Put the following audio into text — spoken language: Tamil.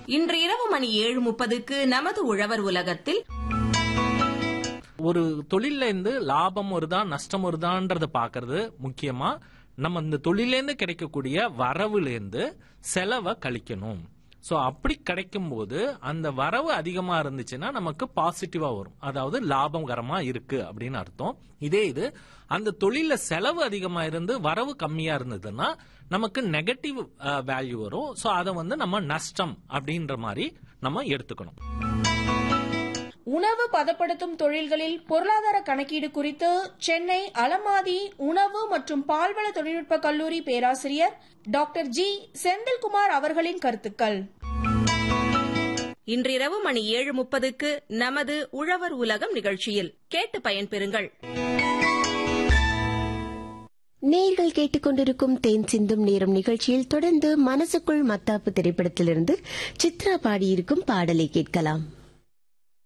இன்று இரவு மணி ஏழு முப்பதுக்கு நமது உழவர் உலகத்தில் ஒரு தொழில்ல இருந்து லாபம் வருதா நஷ்டம் வருதான்றத பாக்குறது முக்கியமா நம்ம இந்த தொழிலேருந்து கிடைக்கக்கூடிய வரவுல இருந்து செலவை கழிக்கணும் சோ அப்படி கிடைக்கும் போது அந்த வரவு அதிகமா இருந்துச்சுன்னா நமக்கு பாசிட்டிவா வரும் அதாவது லாபகரமா இருக்கு அப்படின்னு அர்த்தம் இதே இது அந்த தொழில செலவு அதிகமா இருந்து வரவு கம்மியா இருந்ததுன்னா நமக்கு நெகட்டிவ் வேல்யூ வரும் சோ அதை வந்து நம்ம நஷ்டம் அப்படின்ற மாதிரி நம்ம எடுத்துக்கணும் உணவு பதப்படுத்தும் தொழில்களில் பொருளாதார கணக்கீடு குறித்து சென்னை அலமாதி உணவு மற்றும் பால்வள தொழில்நுட்ப கல்லூரி பேராசிரியர் டாக்டர் ஜி செந்தில்குமார் அவர்களின் கருத்துக்கள் இன்றிரவு மணி ஏழு முப்பதுக்கு நமது உழவர் உலகம் நிகழ்ச்சியில் கேட்டு பயன்பெறுங்கள் நேர்கள் கேட்டுக்கொண்டிருக்கும் தேன் சிந்தும் நேரம் நிகழ்ச்சியில் தொடர்ந்து மனசுக்குள் மத்தாப்பு திரைப்படத்திலிருந்து சித்ரா பாடியிருக்கும் பாடலை கேட்கலாம்